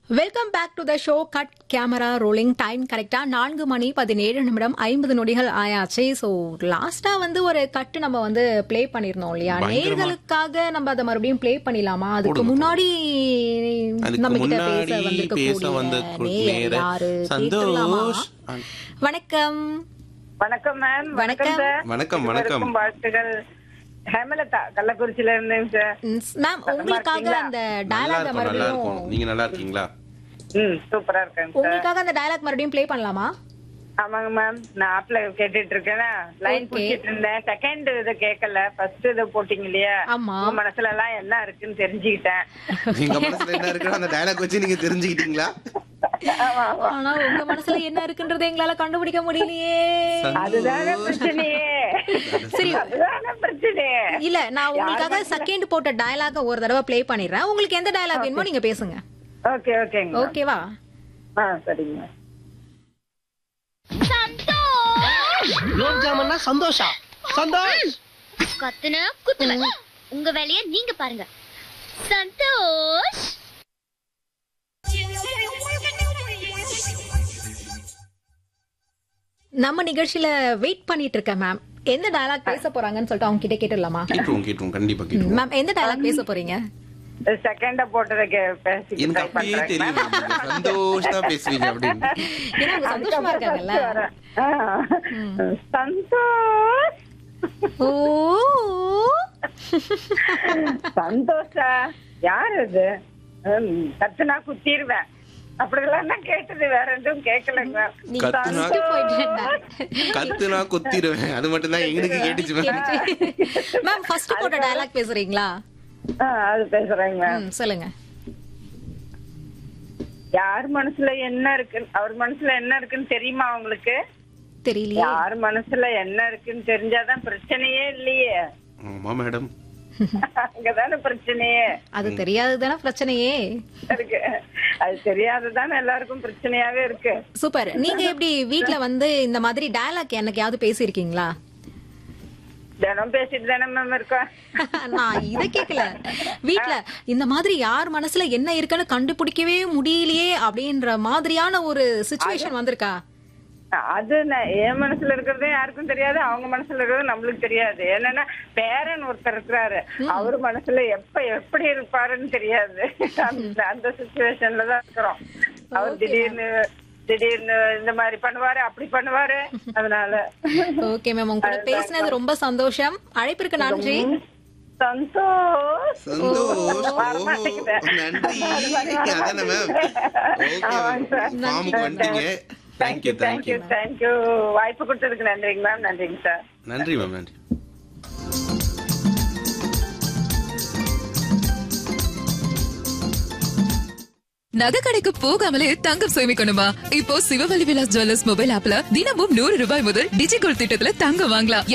Welcome back to the show cut camera rolling time கரெக்டா நான்கு மணி பதினேழு நிமிடம் ஐம்பது நொடிகள் ஆயாச்சு ஸோ லாஸ்டா வந்து ஒரு கட்டு நம்ம வந்து ப்ளே பண்ணிருந்தோம் இல்லையா பயங்கரமா. நேர்களுக்காக நம்ம அதை மறுபடியும் ப்ளே பண்ணிடலாமா அதுக்கு போடுங்க. முன்னாடி அதுக்கு நம்ம கிட்ட முன்னாடி பேச பேச வந்திருக்கக்கூடிய வந்த நேயர் நேர யாரு சந்தோஷ் கேட்கலாமா? வணக்கம் வணக்கம் மேம் வணக்கம். சார் வணக்கம், வணக்கம். இருவருக்கும் வாழ்த்துகள் ஹேமலதா கள்ளக்குறிச்சியில இருந்தேங்க சார் மேம் உங்களுக்காக அந்த நல்லா டயலாக் இருக்கும் நல்லா மறுபடியும் இருக்கும் நீங்க நல்லா இருக்கீங்களா ம் சூப்பரா இருக்கேங்க சார் உங்களுக்காக அந்த டயலாக் மறுபடியும் ப்ளே பண்ணலாமா ஆமாங்க மேம் நான் ஆப்ல கேட்டுட்டு இருக்கேன் லைன் Okay. புடிச்சிட்டு இருந்தேன் செகண்ட் இதை கேட்கல ஃபர்ஸ்ட் இதை போட்டீங்க இல்லையா ஆமா. உங்க மனசுல எல்லாம் என்ன இருக்குன்னு தெரிஞ்சுக்கிட்டேன் நீங்க மனசுல என்ன இருக்கு அந்த டயலாக் வச்சு நீங்க தெரிஞ்சுக்கிட்டீங்களா ஆமா, ஆமா. ஆனா உங்க மனசுல என்ன இருக்குன்றது எங்களால கண்டுபிடிக்க முடியலையே அதுதானே பிரச்சனையே சரி அதுதானே பிரச்சனையே இல்ல நான் உங்களுக்காக செகண்ட் போட்ட டயலாக ஒரு தடவை ப்ளே பண்ணிடுறேன் உங்களுக்கு எந்த டயலாக் வேணுமோ நீங்க பேசுங்க ஓகே ஓகேங்க ஓகேவா ஆ சரிங்க குலோப் ஜாமுன்னா சந்தோஷா சந்தோஷ் கத்துன குத்துன உங்க வேலைய நீங்க பாருங்க சந்தோஷ் நம்ம நிகழ்ச்சியில வெயிட் பண்ணிட்டு இருக்கேன் மேம் எந்த டயலாக் பேச போறாங்கன்னு சொல்லிட்டு அவங்க கிட்ட கேட்டுடலாமா கேட்டுருவோம் கேட்டுருவோம் கண்டிப்பா கேட்டுருவோம் மேம் எந்த டயலாக் பேச போறீங்க செகண்ட போட்டதை கே- பேசிட்டு எனக்கு try அப்பயே பண்றேன். தெரியும் நீங்க சந்தோஷ் தான் பேசுவீங்க அப்படின்னு ஏன்னா அவங்க சந்தோஷமா இருக்காங்கல்ல ஆ. சந்தோஷ் ஓ சந்தோஷா யார் அது ஹம், கத்துனா குத்திடுவேன் அப்படிலாம் தான் கேட்டது வேற எதுவும் கேட்கலங்க நீங்க கத்துனா- ஃபர்ஸ்ட் போயிட்டு கத்துனா கொத்திடுவேன் அது மட்டும் தான் எங்களுக்கு கேட்டுச்சு மேம் மேம் ஃபர்ஸ்ட் போட்ட டயலாக் பேசுறீங்களா ஆ, அது பேசுறேங்க ம், சொல்லுங்க யார் மனசுல என்ன இருக்கு அவர் மனசுல என்ன இருக்குன்னு தெரியுமா உங்களுக்கு தெரியலையே யார் மனசுல என்ன இருக்குன்னு தெரிஞ்சாதான் பிரச்சனையே இல்லையே ஆமா மேடம் அங்கதானே பிரச்சனையே அது தெரியாது தானே பிரச்சனையே இருக்கு அது தெரியாததானே எல்லாருக்கும் பிரச்சனையாவே இருக்கு சூப்பர் நீங்க எப்படி வீட்ல வந்து இந்த மாதிரி டயலாக் என்னைக்காவது பேசியிருக்கீங்களா தினம் பேசிட்டு தானே மேம் இருக்கோம் நான் இத கேக்கல வீட்ல இந்த மாதிரி யார் மனசுல என்ன இருக்குன்னு கண்டுபிடிக்கவே முடியலையே அப்படின்ற மாதிரியான ஒரு சுச்சுவேஷன் வந்திருக்கா அது நான் என் மனசுல இருக்கிறதே யாருக்கும் தெரியாது அவங்க மனசுல இருக்கிறது நம்மளுக்கு தெரியாது என்னன்னா பேரன் ஒருத்தர் இருக்கிறாரு அவர் மனசுல எப்ப எப்படி இருப்பாருன்னு தெரியாது அந்த அந்த சுச்சுவேஷன்ல தான் இருக்கிறோம் அவர் திடீர்னு திடீர்னு இந்த மாதிரி பண்ணுவாரு அப்படி பண்ணுவாரு அதனால ஓகே மேம் உங்க கூட பேசினது ரொம்ப சந்தோஷம் அழைப்பிற்கு நன்றி சந்தோஷ் சந்தோஷ் வர ஓஹோ மாட்டேங்குது. நன்றி அதானே மேம் ஓகே ஆமாங்க சார். ஃபார்முக்கு வந்துட்டீங்க தேங்க்யூ தேங்க்யூ தேங்க்யூ தேங்க்யூ வாய்ப்பு கொடுத்ததுக்கு நன்றிங்க மேம் நன்றிங்க சார் நன்றி மேம் நன்றி நகை கடைக்கு போகாமலே தங்கம் சேமிக்கணுமா இப்போ சிவவழி விலாஸ் ஜுவல்லர்ஸ் மொபைல் ஆப்ல தினமும் நூறு ரூபாய் முதல் டிஜிகோல் திட்டத்துல தங்கம் வாங்கலாம்